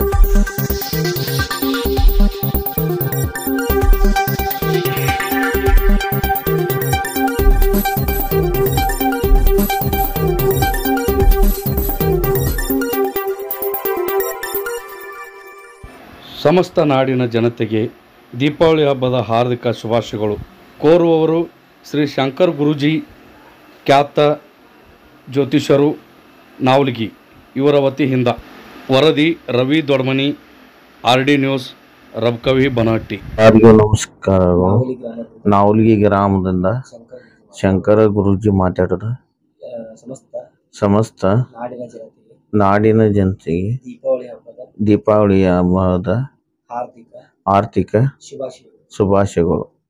ಸಮಸ್ತ ನಾಡಿನ ಜನತೆಗೆ ದೀಪಾವಳಿ ಹಬ್ಬದ ಹಾರ್ದಿಕ ಶುಭಾಶಯಗಳು ಕೋರುವವರು ಶ್ರೀ ಶಂಕರ್ ಗುರೂಜಿ ಖ್ಯಾತ ಜ್ಯೋತಿಷರು ನಾವಲ್ಗಿ ಇವರ ವತಿಯಿಂದ ವರದಿ Ravi Dodmani R D news Rabkavi Banahatti ಎಲ್ಲರಿಗೂ ನಮಸ್ಕಾರಗಳು ನಾವಲ್ಗಿ ಗ್ರಾಮದಿಂದ ಶಂಕರ ಗುರೂಜಿ ಮಾತಾಡೋದು ಸಮಸ್ತ ಸಮಸ್ತ ನಾಡಿನ ಜನತೆಗೆ ನಾಡಿನ ಜನತೆಗೆ ದೀಪಾವಳಿ ಹಬ್ಬದ ದೀಪಾವಳಿ ಹಬ್ಬದ ಹಾರ್ದಿಕ ಆರ್ಥಿಕ ಶುಭಾಶಯಗಳು ಶುಭಾಶಯಗಳು